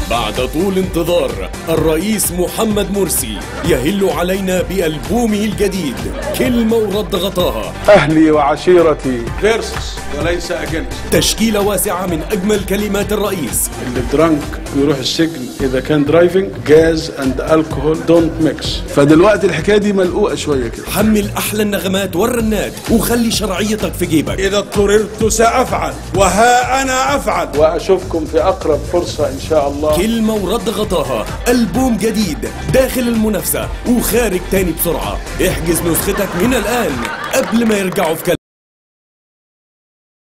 بعد طول انتظار الرئيس محمد مرسي يهل علينا بألبومه الجديد كلمة ورد غطاها أهلي وعشيرتي فيرسس وليس أجنس تشكيلة واسعة من أجمل كلمات الرئيس اللي درانك يروح السجن إذا كان درايفنج جاز أند الكحول دونت ميكس فدلوقتي الحكاية دي ملقوقة شوية كده حمل أحلى النغمات والرنات وخلي شرعيتك في جيبك إذا اضطررت سأفعل وها أنا أفعل وأشوفكم في أقرب فرصة إن شاء الله كلمة ورد غطاها ألبوم جديد داخل المنافسة وخارج تاني بسرعة احجز نسختك من الآن قبل ما يرجعوا في كلام